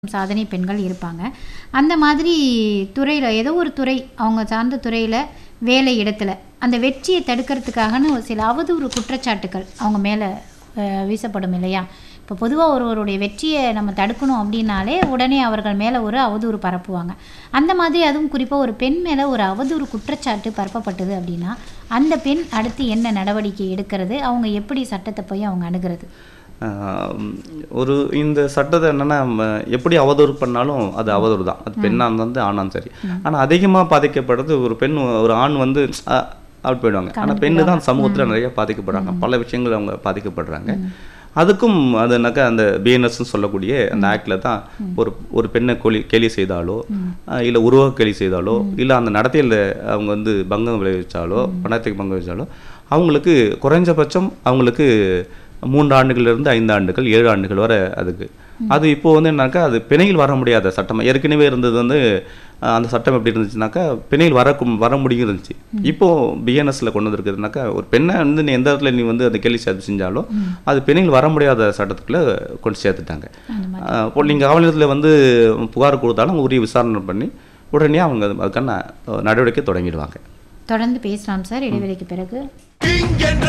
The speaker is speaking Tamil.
சாதனை பெண்கள் இருப்பாங்க அந்த மாதிரி துறையில் ஏதோ ஒரு துறை அவங்க சார்ந்த துறையில் வேலை இடத்துல அந்த வெற்றியை தடுக்கிறதுக்காகன்னு ஒரு சில அவதூறு குற்றச்சாட்டுகள் அவங்க மேலே வீசப்படும் இல்லையா இப்போ பொதுவாக ஒருவருடைய வெற்றியை நம்ம தடுக்கணும் அப்படின்னாலே உடனே அவர்கள் மேலே ஒரு அவதூறு பரப்புவாங்க அந்த மாதிரி அதுவும் குறிப்பாக ஒரு பெண் மேலே ஒரு அவதூறு குற்றச்சாட்டு பரப்பப்பட்டது அப்படின்னா அந்த பெண் அடுத்து என்ன நடவடிக்கை எடுக்கிறது அவங்க எப்படி சட்டத்தை போய் அவங்க அணுகிறது ஆஹ் ஒரு இந்த சட்டத்தை என்னன்னா நம்ம எப்படி அவதூறு பண்ணாலும் அது அவதூறு தான் அது பெண்ணாக இருந்தாலும் ஆணாலும் சரி ஆனால் அதிகமாக பாதிக்கப்படுறது ஒரு பெண் ஒரு ஆண் வந்து அஹ், அப்படி போயிடுவாங்க ஆனால் பெண்ணு தான் சமூகத்தில் நிறைய பாதிக்கப்படுறாங்க பல விஷயங்கள் அவங்க பாதிக்கப்படுறாங்க அதுக்கும் அதுனாக்கா அந்த பிஎன்எஸ்ன்னு சொல்லக்கூடிய அந்த ஆக்டில் தான் ஒரு ஒரு பெண்ணை கொலி கேலி செய்தாலோ இல்லை உருவ கேலி செய்தாலோ இல்லை அந்த நடத்தையில் அவங்க வந்து பங்கம் விளைவிச்சாலோ பணத்துக்கு பங்கம் விளைவிச்சாலோ அவங்களுக்கு குறைஞ்சபட்சம் அவங்களுக்கு மூன்று ஆண்டுகளிலிருந்து ஐந்து ஆண்டுகள் ஏழு ஆண்டுகள் வரை அதுக்கு அது இப்போ வந்து என்னன்னாக்கா அது பிணையில் வர முடியாத சட்டம் ஏற்கனவே இருந்தது வந்து அஹ், அந்த சட்டம் எப்படி இருந்துச்சுனாக்கா பிணையில் வர வர முடியும் இருந்துச்சு இப்போ பிஎன்எஸ்ல கொண்டு வந்திருக்குதுனாக்கா ஒரு பெண்ணை வந்து நீ எந்த இடத்துல நீ வந்து அந்த கேலி சேர்த்து செஞ்சாலும் அது பிணையில் வர முடியாத சட்டத்துக்குள்ள கொண்டு சேர்த்துட்டாங்க அஹ், இப்போ நீங்கள் காவல் நிலையத்தில் வந்து புகார் கொடுத்தாலும் உரிய விசாரணை பண்ணி உடனே அவங்க அதுக்கான அஹ், நடவடிக்கை தொடங்கிடுவாங்க தொடர்ந்து பேசலாம் சார் இடைவெளிக்கு பிறகு கிங் என்ற